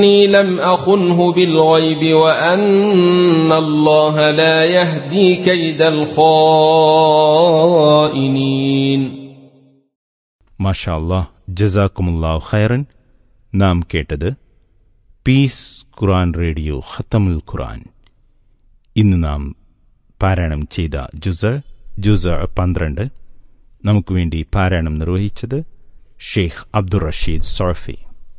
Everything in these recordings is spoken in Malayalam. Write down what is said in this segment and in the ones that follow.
إني لم أخنه بالغيب وأن الله لا يهدي كيد الخائنين മാഷാ അല്ലാഹ് ജസാക്കുമുല്ലാഹ് ഖൈറൻ നാം കേട്ടത് പീസ് ഖുറാൻ റേഡിയോ ഖത്തമുൽ ഖുറാൻ ഇന്ന് നാം പാരായണം ചെയ്ത ജുസ ജുസ പന്ത്രണ്ട് നമുക്ക് വേണ്ടി പാരായണം നിർവഹിച്ചത് ഷെയ്ഖ് അബ്ദുൾ റഷീദ് സോഫി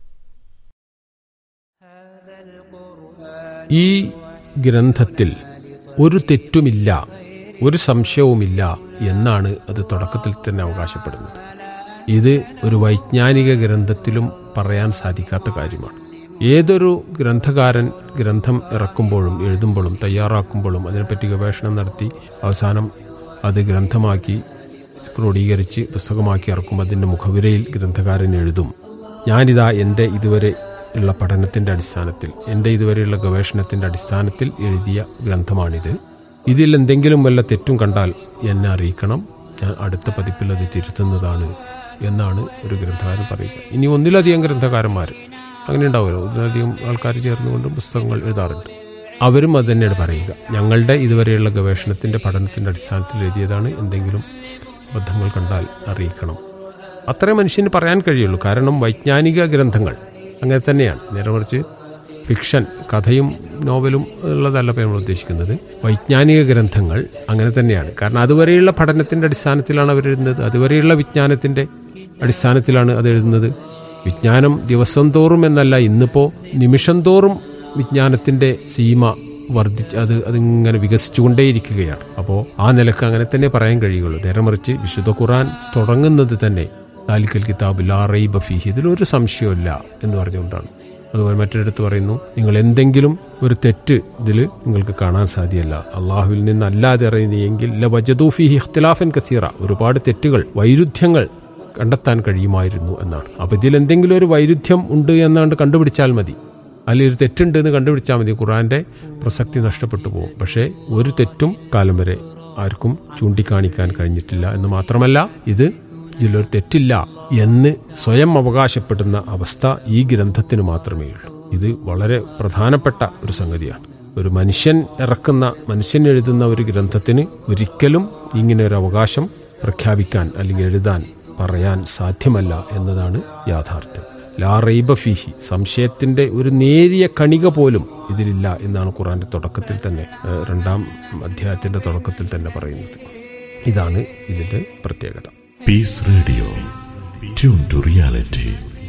ഈ ഗ്രന്ഥത്തിൽ ഒരു തെറ്റുമില്ല ഒരു സംശയവുമില്ല എന്നാണ് അത് തുടക്കത്തിൽ തന്നെ അവകാശപ്പെടുന്നത് ഇത് ഒരു വൈജ്ഞാനിക ഗ്രന്ഥത്തിലും പറയാൻ സാധിക്കാത്ത കാര്യമാണ് ഏതൊരു ഗ്രന്ഥകാരൻ ഗ്രന്ഥം ഇറക്കുമ്പോഴും എഴുതുമ്പോഴും തയ്യാറാക്കുമ്പോഴും അതിനെപ്പറ്റി ഗവേഷണം നടത്തി അവസാനം അത് ഗ്രന്ഥമാക്കി ക്രോഡീകരിച്ച് പുസ്തകമാക്കി ഇറക്കുമ്പോൾ അതിൻ്റെ മുഖവിരയിൽ ഗ്രന്ഥകാരൻ എഴുതും ഞാനിതാ എൻ്റെ ഇതുവരെ ഉള്ള പഠനത്തിൻ്റെ അടിസ്ഥാനത്തിൽ എൻ്റെ ഇതുവരെയുള്ള ഗവേഷണത്തിൻ്റെ അടിസ്ഥാനത്തിൽ എഴുതിയ ഗ്രന്ഥമാണിത് ഇതിൽ എന്തെങ്കിലും വല്ല തെറ്റും കണ്ടാൽ എന്നെ അറിയിക്കണം ഞാൻ അടുത്ത പതിപ്പിൽ അത് തിരുത്തുന്നതാണ് എന്നാണ് ഒരു ഗ്രന്ഥകാരൻ പറയുക ഇനി ഒന്നിലധികം ഗ്രന്ഥകാരന്മാർ അങ്ങനെ ഉണ്ടാവുമല്ലോ ഒന്നിലധികം ആൾക്കാർ ചേർന്നുകൊണ്ട് പുസ്തകങ്ങൾ എഴുതാറുണ്ട് അവരും അത് തന്നെയാണ് പറയുക ഞങ്ങളുടെ ഇതുവരെയുള്ള ഗവേഷണത്തിൻ്റെ പഠനത്തിൻ്റെ അടിസ്ഥാനത്തിൽ എഴുതിയതാണ് എന്തെങ്കിലും അബദ്ധങ്ങൾ കണ്ടാൽ അറിയിക്കണം അത്രേ മനുഷ്യന് പറയാൻ കഴിയുള്ളൂ കാരണം വൈജ്ഞാനിക ഗ്രന്ഥങ്ങൾ അങ്ങനെ തന്നെയാണ് നേരെ മറിച്ച് ഫിക്ഷൻ കഥയും നോവലും ഉള്ളതല്ല ഇപ്പോൾ നമ്മൾ ഉദ്ദേശിക്കുന്നത് വൈജ്ഞാനിക ഗ്രന്ഥങ്ങൾ അങ്ങനെ തന്നെയാണ് കാരണം അതുവരെയുള്ള പഠനത്തിന്റെ അടിസ്ഥാനത്തിലാണ് അവർ എഴുതുന്നത് അതുവരെയുള്ള വിജ്ഞാനത്തിന്റെ അടിസ്ഥാനത്തിലാണ് അത് എഴുതുന്നത് വിജ്ഞാനം ദിവസം തോറും എന്നല്ല ഇന്നിപ്പോ നിമിഷം തോറും വിജ്ഞാനത്തിന്റെ സീമ വർദ്ധിച്ച് അത് അതിങ്ങനെ വികസിച്ചുകൊണ്ടേയിരിക്കുകയാണ് അപ്പോൾ ആ നിലക്ക് അങ്ങനെ തന്നെ പറയാൻ കഴിയുള്ളൂ നേരെ മറിച്ച് വിശുദ്ധ ഖുറാൻ തുടങ്ങുന്നത് തന്നെ താലിക്കൽ കിതാബ് ലാ റൈബ ഫീഹി ഇതിലൊരു സംശയമില്ല എന്ന് പറഞ്ഞുകൊണ്ടാണ് അതുപോലെ മറ്റൊരിടത്ത് പറയുന്നു നിങ്ങൾ എന്തെങ്കിലും ഒരു തെറ്റ് ഇതിൽ നിങ്ങൾക്ക് കാണാൻ സാധ്യമല്ല അള്ളാഹുവിൽ നിന്നല്ലാതെ അറിയുന്നെങ്കിൽ ല വജദൂഫിഹി ഇഖ്തിലാഫൻ കസീറ ഒരുപാട് തെറ്റുകൾ വൈരുദ്ധ്യങ്ങൾ കണ്ടെത്താൻ കഴിയുമായിരുന്നു എന്നാണ് അപ്പൊ ഇതിൽ എന്തെങ്കിലും ഒരു വൈരുദ്ധ്യം ഉണ്ട് എന്നാണ്ട് കണ്ടുപിടിച്ചാൽ മതി അല്ലെങ്കിൽ ഒരു തെറ്റുണ്ട് എന്ന് കണ്ടുപിടിച്ചാൽ മതി ഖുറാന്റെ പ്രസക്തി നഷ്ടപ്പെട്ടു പോകും പക്ഷേ ഒരു തെറ്റും കാലം വരെ ആർക്കും ചൂണ്ടിക്കാണിക്കാൻ കഴിഞ്ഞിട്ടില്ല എന്ന് മാത്രമല്ല ഇത് ഇതിലൊരു തെറ്റില്ല എന്ന് സ്വയം അവകാശപ്പെടുന്ന അവസ്ഥ ഈ ഗ്രന്ഥത്തിന് മാത്രമേ ഉള്ളൂ ഇത് വളരെ പ്രധാനപ്പെട്ട ഒരു സംഗതിയാണ് ഒരു മനുഷ്യൻ ഇറക്കുന്ന മനുഷ്യൻ എഴുതുന്ന ഒരു ഗ്രന്ഥത്തിന് ഒരിക്കലും ഇങ്ങനെ ഒരു അവകാശം പ്രഖ്യാപിക്കാൻ അല്ലെങ്കിൽ എഴുതാൻ പറയാൻ സാധ്യമല്ല എന്നതാണ് യാഥാർത്ഥ്യം ലാ റൈബ ഫീഹി സംശയത്തിന്റെ ഒരു നേരിയ കണിക പോലും ഇതിലില്ല എന്നാണ് ഖുറാന്റെ തുടക്കത്തിൽ തന്നെ ഏഹ്, രണ്ടാം അധ്യായത്തിന്റെ തുടക്കത്തിൽ തന്നെ പറയുന്നത് ഇതാണ് ഇതിന്റെ പ്രത്യേകത Peace Radio. Tune to reality.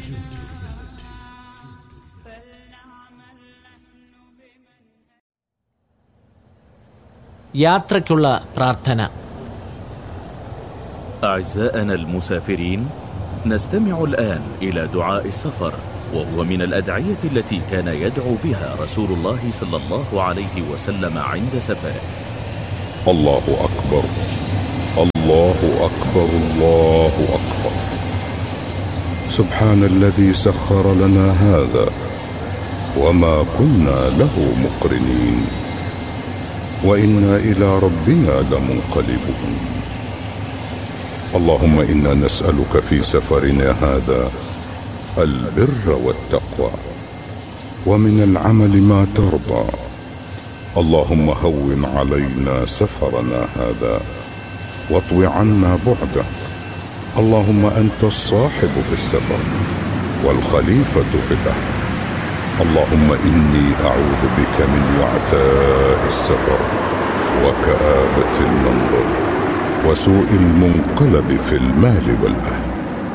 യാത്രയ്ക്കുള്ള പ്രാർത്ഥന أعزائنا المسافرين نستمع الآن إلى دعاء السفر وهو من الأدعية التي كان يدعو بها رسول الله صلى الله عليه وسلم عند سفره الله أكبر الله أكبر الله أكبر سبحان الذي سخر لنا هذا وما كنا له مقرنين وإنا إلى ربنا لمنقلبون اللهم إنا نسألك في سفرنا هذا البر والتقوى ومن العمل ما ترضى اللهم هون علينا سفرنا هذا واطو عنا بعده اللهم انت الصاحب في السفر والخليفه في الاهل اللهم اني اعوذ بك من وعثاء السفر وكابه المنظر وسوء المنقلب في المال والاهل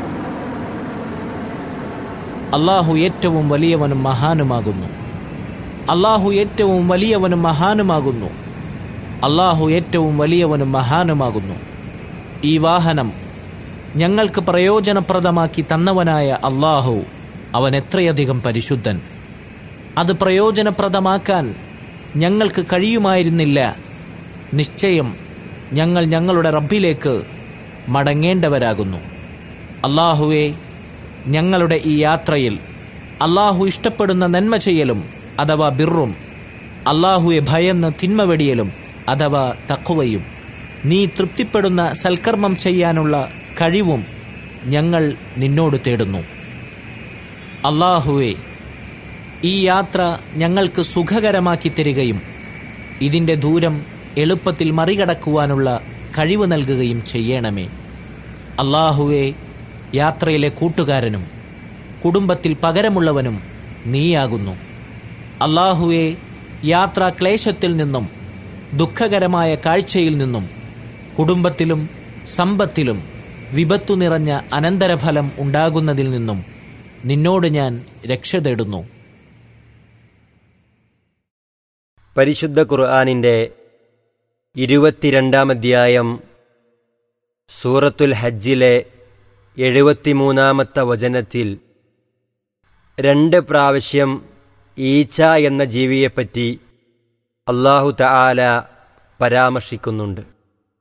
അള്ളാഹു ഏറ്റവും വലിയവനും മഹാനുമാകുന്നു അള്ളാഹു ഏറ്റവും വലിയവനും മഹാനുമാകുന്നു അള്ളാഹു ഏറ്റവും വലിയവനും മഹാനുമാകുന്നു ഈ വാഹനം ഞങ്ങൾക്ക് പ്രയോജനപ്രദമാക്കി തന്നവനായ അള്ളാഹു അവൻ എത്രയധികം പരിശുദ്ധൻ അത് പ്രയോജനപ്രദമാക്കാൻ ഞങ്ങൾക്ക് കഴിയുമായിരുന്നില്ല നിശ്ചയം ഞങ്ങൾ ഞങ്ങളുടെ റബ്ബിലേക്ക് മടങ്ങേണ്ടവരാകുന്നു അള്ളാഹുവെ ഞങ്ങളുടെ ഈ യാത്രയിൽ അള്ളാഹു ഇഷ്ടപ്പെടുന്ന നന്മ ചെയ്യലും അഥവാ ബിറും അള്ളാഹുവെ ഭയന്ന് തിന്മ വെടിയലും അഥവാ തക്കുവയും നീ തൃപ്തിപ്പെടുന്ന സൽക്കർമ്മം ചെയ്യാനുള്ള കഴിവും ഞങ്ങൾ നിന്നോട് തേടുന്നു അള്ളാഹുവെ ഈ യാത്ര ഞങ്ങൾക്ക് സുഖകരമാക്കി തരികയും ഇതിന്റെ ദൂരം എളുപ്പത്തിൽ മറികടക്കുവാനുള്ള കഴിവ് നൽകുകയും ചെയ്യണമേ അള്ളാഹുവെ യാത്രയിലെ കൂട്ടുകാരനും കുടുംബത്തിൽ പകരമുള്ളവനും നീയാകുന്നു അള്ളാഹുവെ യാത്രാ ക്ലേശത്തിൽ നിന്നും ദുഃഖകരമായ കാഴ്ചയിൽ നിന്നും കുടുംബത്തിലും സമ്പത്തിലും വിപത്തു നിറഞ്ഞ അനന്തരഫലം ഉണ്ടാകുന്നതിൽ നിന്നും നിന്നോട് ഞാൻ രക്ഷ തേടുന്നു പരിശുദ്ധ ഖുർആാനിൻ്റെ ഇരുപത്തിരണ്ടാം അധ്യായം സൂറത്തുൽ ഹജ്ജിലെ എഴുപത്തിമൂന്നാമത്തെ വചനത്തിൽ രണ്ട് പ്രാവശ്യം ഈച്ച എന്ന ജീവിയെപ്പറ്റി അള്ളാഹു തആല പരാമർശിക്കുന്നുണ്ട്